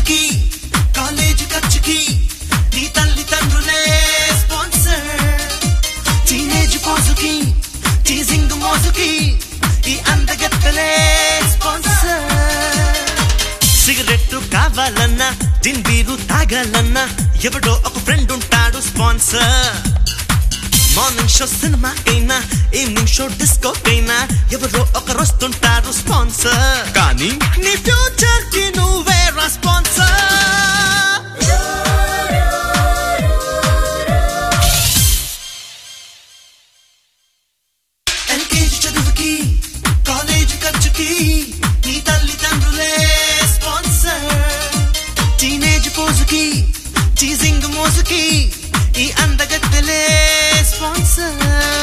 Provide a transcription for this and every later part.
చదువుకి కాలేజ్ ఖర్చుకి నీ తల్లిదండ్రులే స్పాన్సర్ టీనేజ్ పోజుకి టీజింగ్ మోజుకి ఈ అందగత్తలే స్పాన్సర్ సిగరెట్ కావాలన్నా జిన్ బీరు తాగాలన్నా ఎవడో ఒక ఫ్రెండ్ ఉంటాడు స్పాన్సర్ మార్నింగ్ షో సినిమా అయినా ఈవినింగ్ షో డిస్కో అయినా ఎవరో ఒకరు వస్తుంటారు స్పాన్సర్ కానీ నీ ఫ్యూచర్ కి నువ్వే స్పాన్సర్ ఎల్కేజీ చదువుకి కాలేజ్ ఖర్చుకి నీ తల్లిదండ్రులే స్పాన్సర్ టీనేజ్ పోజుకి టీజింగ్ మోజుకి ఈ అందగత్తెలే స్పాన్సర్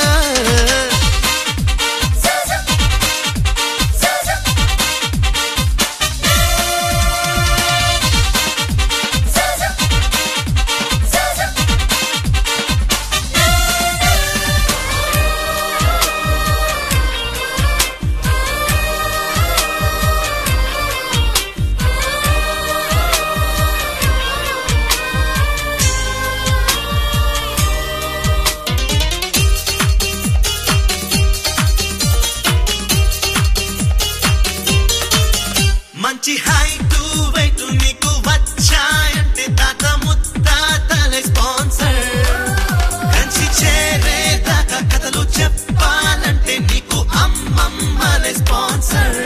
మంచి హైట్ వెయిట్ నీకు వచ్చాయంటే తాత ముత్తాతలే స్పాన్సర్ కంచి చేరేదాకా కథలు చెప్పాలంటే నీకు అమ్మమ్మలే స్పాన్సర్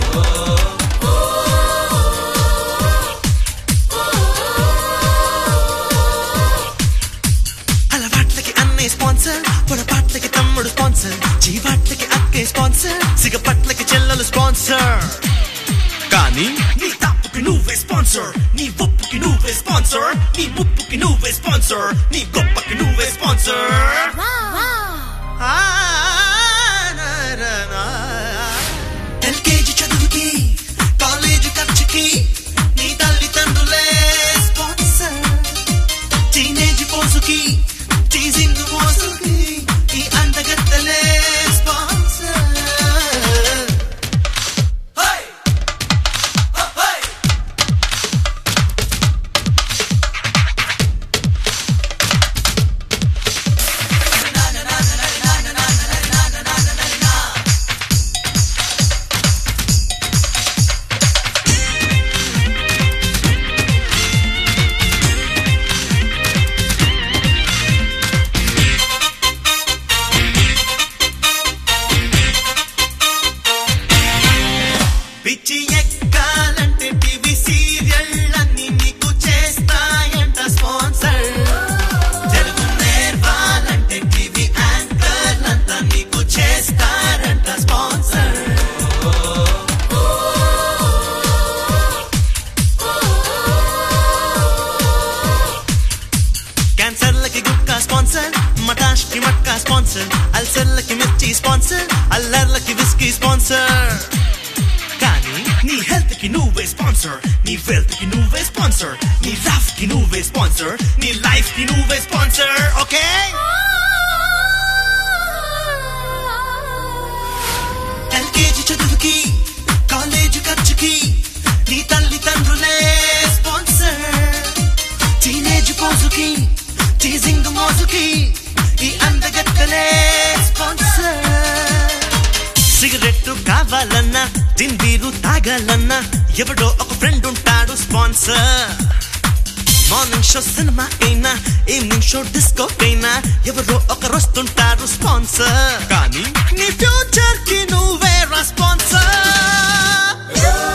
అలవాట్లకి అన్నే స్పాన్సర్ పొరపాట్లకి తమ్ముడు స్పాన్సర్ జీవాట్లకి అక్కే స్పాన్సర్ సిగపట్లకి చెల్లెలు స్పాన్సర్ కానీ నీ తప్పుకి నువ్వే స్పాన్సర్ నీ ఒప్పుకి నువ్వే స్పాన్సర్ నీ ముప్పుకి నువ్వే స్పాన్సర్ నీ గొప్పకి నువ్వే స్పాన్సర్ ఎల్కేజీ చదువుకి కాలేజ్ ఖర్చుకి నీ తల్లిదండ్రులే స్పాన్సర్ టీనేజ్ పోసుకి టీజింగ్ మోసుకి ఈ అందగత్తలే స్పాన్సర్ హై హై పిచ్చి ఎక్కాలంటే టీవీ సీరియల్ అన్ని నీకు చేస్తాయంట స్పాన్సర్ తెలుగు నేర్వాలంటే టీవీ యాంకర్ అంతా నీకు చేస్తారంట స్పాన్సర్ క్యాన్సర్లకి గుక్క స్పాన్సర్ మటాష్కి మట్కా స్పాన్సర్ అల్సర్లకి మిర్చి స్పాన్సర్ అల్లర్లకి విస్కీ స్పాన్సర్ కానీ నీ హెల్త్ కి నువ్వే స్పాన్సర్ నీ వెల్త్ కి నువ్వే స్పాన్సర్ నీ లవ్ కి నువ్వే స్పాన్సర్ నీ లైఫ్ కి నువ్వే స్పాన్సర్ ఓకే ఎల్కేజీ చదువుకి కాలేజ్ ఖర్చుకి నీ తల్లిదండ్రులే స్పాన్సర్ టీనేజ్ పోజుకి టీజింగ్ మోజుకి ఈ అందగత్తలే స్పాన్సర్ సిగరెట్ కావాలన్నా జిన్ బీరు తాగాలన్నా ఎవడో ఒక ఫ్రెండ్ ఉంటాడు స్పాన్సర్ మార్నింగ్ షో సినిమా అయినా ఈవినింగ్ షో డిస్కో అయినా ఎవరో ఒకరు వస్తుంటారు స్పాన్సర్ కానీ నీ ఫ్యూచర్ కి నువ్వే స్పాన్సర్